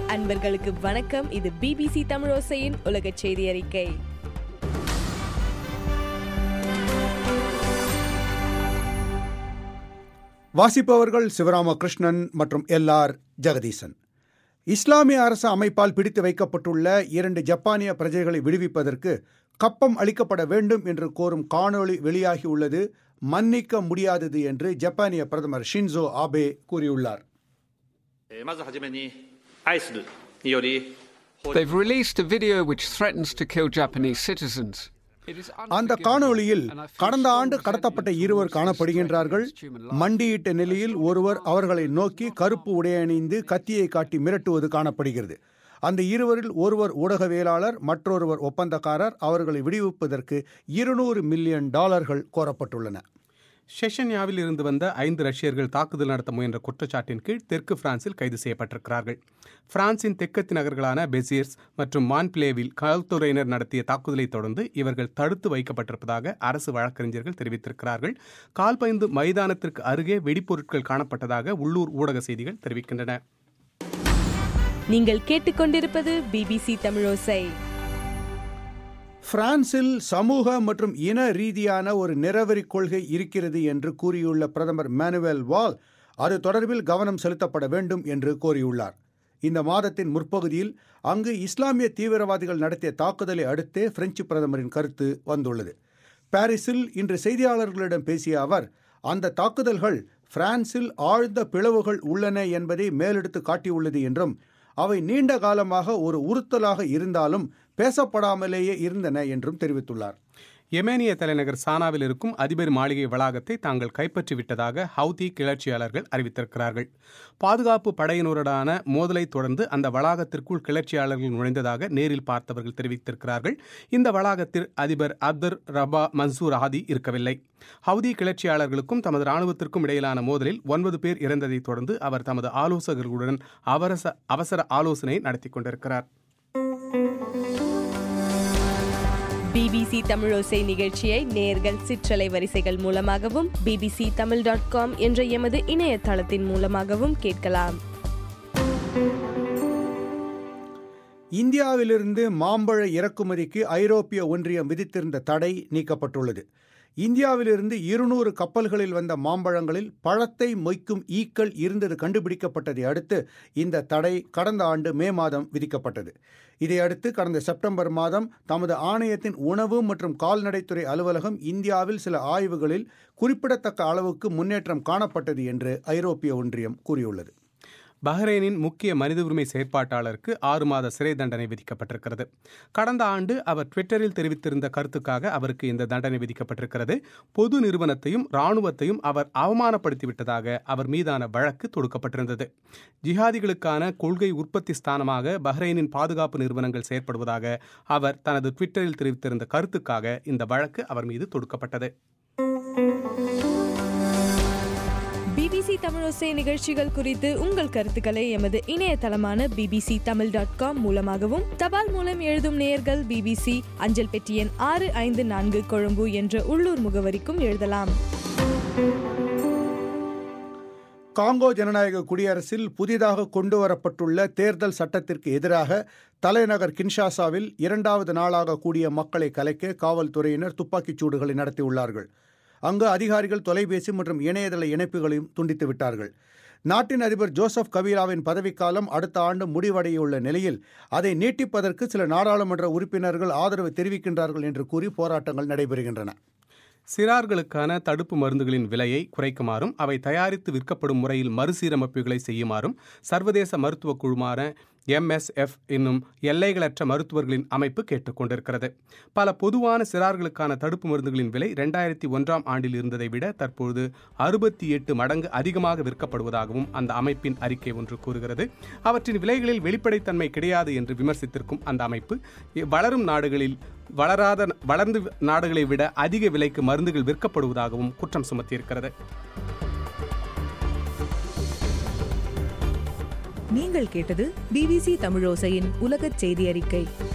அன்பர்களுக்கு வணக்கம் இது பிபிசி தமிழோசையின் உலக செய்தி அறிக்கை வாசிப்பவர்கள் சிவராமகிருஷ்ணன் மற்றும் எல் ஆர் ஜெகதீசன் இஸ்லாமிய அரசு அமைப்பால் பிடித்து வைக்கப்பட்டுள்ள இரண்டு ஜப்பானிய பிரஜைகளை விடுவிப்பதற்கு கப்பம் அளிக்கப்பட வேண்டும் என்று கோரும் காணொளி வெளியாகியுள்ளது மன்னிக்க முடியாதது என்று ஜப்பானிய பிரதமர் ஷின்சோ ஆபே கூறியுள்ளார் えーまずはじめに、ICE により、法律 They've released a video which threatens to kill Japanese citizens. It is அந்த unforgivable, காணொளியில் and I feel கடந்த strong ஆண்டு resentment கடத்தப்பட்ட towards இருவர் this காணப்படுகின்றார்கள் threat against human life. மண்டியிட்ட நிலையில் ஒருவர் அவர்களை நோக்கி கருப்பு உடை அணிந்து கத்தியை காட்டி மிரட்டுவது காணப்படுகிறது அந்த இருவரில் ஒருவர் ஊடகவியலாளர் மற்றொருவர் ஒப்பந்தக்காரர் அவர்களை விடுவிப்பதற்கு இருநூறு மில்லியன் டாலர்கள் கோரப்பட்டுள்ளன ஷெஷன்யாவில் இருந்து வந்த ஐந்து ரஷ்யர்கள் தாக்குதல் நடத்த முயன்ற குற்றச்சாட்டின் கீழ் தெற்கு பிரான்சில் கைது செய்யப்பட்டிருக்கிறார்கள் பிரான்சின் தெற்கத்து நகர்களான பெசியர்ஸ் மற்றும் மான்பிளேவில் காவல்துறையினர் நடத்திய தாக்குதலை தொடர்ந்து இவர்கள் தடுத்து வைக்கப்பட்டிருப்பதாக அரசு வழக்கறிஞர்கள் தெரிவித்திருக்கிறார்கள் கால்பந்து மைதானத்திற்கு அருகே வெடிப்பொருட்கள் காணப்பட்டதாக உள்ளூர் ஊடக செய்திகள் தெரிவிக்கின்றன நீங்கள் கேட்டுக்கொண்டிருப்பது பிபிசி தமிழோசை பிரான்சில் சமூக மற்றும் இன ரீதியான ஒரு நிறவெறி கொள்கை இருக்கிறது என்று கூறியுள்ள பிரதமர் மேனுவேல் வால் அது தொடர்பில் கவனம் செலுத்தப்பட வேண்டும் என்று கோரியுள்ளார் இந்த மாதத்தின் முற்பகுதியில் அங்கு இஸ்லாமிய தீவிரவாதிகள் நடத்திய தாக்குதலை அடுத்தே பிரெஞ்சு பிரதமரின் கருத்து வந்துள்ளது பாரிஸில் இன்று செய்தியாளர்களிடம் பேசிய அவர் அந்த தாக்குதல்கள் பிரான்சில் ஆழ்ந்த பிளவுகள் உள்ளன என்பதை மேலெடுத்து காட்டியுள்ளது என்றும் அவை நீண்ட காலமாக ஒரு உறுத்தலாக இருந்தாலும் பேசப்படாமலேயே இருந்தன என்றும் தெரிவித்துள்ளார் எமேனிய தலைநகர் சானாவில் இருக்கும் அதிபர் மாளிகை வளாகத்தை தாங்கள் கைப்பற்றி விட்டதாக ஹவுதி கிளர்ச்சியாளர்கள் அறிவித்திருக்கிறார்கள் பாதுகாப்பு படையினருடான மோதலை தொடர்ந்து அந்த வளாகத்திற்குள் கிளர்ச்சியாளர்கள் நுழைந்ததாக நேரில் பார்த்தவர்கள் தெரிவித்திருக்கிறார்கள் இந்த வளாகத்தில் அதிபர் அப்தர் ரபா மன்சூர் ஹாதி இருக்கவில்லை ஹவுதி கிளர்ச்சியாளர்களுக்கும் தமது ராணுவத்திற்கும் இடையிலான மோதலில் ஒன்பது பேர் இறந்ததைத் தொடர்ந்து அவர் தமது ஆலோசகர்களுடன் அவரச அவசர ஆலோசனை நடத்தி கொண்டிருக்கிறார் பிபிசி தமிழோசை நிகழ்ச்சியை நேர்கள் சிற்றலை வரிசைகள் மூலமாகவும் பிபிசி தமிழ் டாட் காம் என்ற எமது இணையதளத்தின் மூலமாகவும் கேட்கலாம் இந்தியாவிலிருந்து மாம்பழ இறக்குமதிக்கு ஐரோப்பிய ஒன்றியம் விதித்திருந்த தடை நீக்கப்பட்டுள்ளது இந்தியாவிலிருந்து இருநூறு கப்பல்களில் வந்த மாம்பழங்களில் பழத்தை மொய்க்கும் ஈக்கள் இருந்தது கண்டுபிடிக்கப்பட்டதை அடுத்து இந்த தடை கடந்த ஆண்டு மே மாதம் விதிக்கப்பட்டது இதையடுத்து கடந்த செப்டம்பர் மாதம் தமது ஆணையத்தின் உணவு மற்றும் கால்நடைத்துறை அலுவலகம் இந்தியாவில் சில ஆய்வுகளில் குறிப்பிடத்தக்க அளவுக்கு முன்னேற்றம் காணப்பட்டது என்று ஐரோப்பிய ஒன்றியம் கூறியுள்ளது பஹ்ரைனின் முக்கிய மனித உரிமை செயற்பாட்டாளருக்கு ஆறு மாத சிறை தண்டனை விதிக்கப்பட்டிருக்கிறது கடந்த ஆண்டு அவர் ட்விட்டரில் தெரிவித்திருந்த கருத்துக்காக அவருக்கு இந்த தண்டனை விதிக்கப்பட்டிருக்கிறது பொது நிறுவனத்தையும் இராணுவத்தையும் அவர் அவமானப்படுத்திவிட்டதாக அவர் மீதான வழக்கு தொடுக்கப்பட்டிருந்தது ஜிஹாதிகளுக்கான கொள்கை உற்பத்தி ஸ்தானமாக பஹ்ரைனின் பாதுகாப்பு நிறுவனங்கள் செயற்படுவதாக அவர் தனது ட்விட்டரில் தெரிவித்திருந்த கருத்துக்காக இந்த வழக்கு அவர் மீது தொடுக்கப்பட்டது பிபிசி தமிழோசை நிகழ்ச்சிகள் குறித்து உங்கள் கருத்துக்களை எமது இணையதளமான பிபிசி தமிழ் டாட் காம் மூலமாகவும் தபால் மூலம் எழுதும் நேயர்கள் பிபிசி அஞ்சல் பெட்டி எண் ஆறு ஐந்து நான்கு கொழும்பு என்ற உள்ளூர் முகவரிக்கும் எழுதலாம் காங்கோ ஜனநாயக குடியரசில் புதிதாக கொண்டுவரப்பட்டுள்ள தேர்தல் சட்டத்திற்கு எதிராக தலைநகர் கின்ஷாசாவில் இரண்டாவது நாளாக கூடிய மக்களை கலைக்க காவல்துறையினர் துப்பாக்கிச் சூடுகளை நடத்தியுள்ளார்கள் அங்கு அதிகாரிகள் தொலைபேசி மற்றும் இணையதள இணைப்புகளையும் துண்டித்து விட்டார்கள் நாட்டின் அதிபர் ஜோசப் கபீலாவின் பதவிக்காலம் அடுத்த ஆண்டு முடிவடையுள்ள நிலையில் அதை நீட்டிப்பதற்கு சில நாடாளுமன்ற உறுப்பினர்கள் ஆதரவு தெரிவிக்கின்றார்கள் என்று கூறி போராட்டங்கள் நடைபெறுகின்றன சிறார்களுக்கான தடுப்பு மருந்துகளின் விலையை குறைக்குமாறும் அவை தயாரித்து விற்கப்படும் முறையில் மறுசீரமைப்புகளை செய்யுமாறும் சர்வதேச மருத்துவ குழுமான எம்எஸ்எஃப் என்னும் எல்லைகளற்ற மருத்துவர்களின் அமைப்பு கேட்டுக்கொண்டிருக்கிறது பல பொதுவான சிறார்களுக்கான தடுப்பு மருந்துகளின் விலை ரெண்டாயிரத்தி ஒன்றாம் ஆண்டில் இருந்ததை விட தற்பொழுது அறுபத்தி எட்டு மடங்கு அதிகமாக விற்கப்படுவதாகவும் அந்த அமைப்பின் அறிக்கை ஒன்று கூறுகிறது அவற்றின் விலைகளில் வெளிப்படைத்தன்மை கிடையாது என்று விமர்சித்திருக்கும் அந்த அமைப்பு வளரும் நாடுகளில் வளராத வளர்ந்து நாடுகளை விட அதிக விலைக்கு மருந்துகள் விற்கப்படுவதாகவும் குற்றம் சுமத்தியிருக்கிறது நீங்கள் கேட்டது பிபிசி தமிழோசையின் உலகச் செய்தி அறிக்கை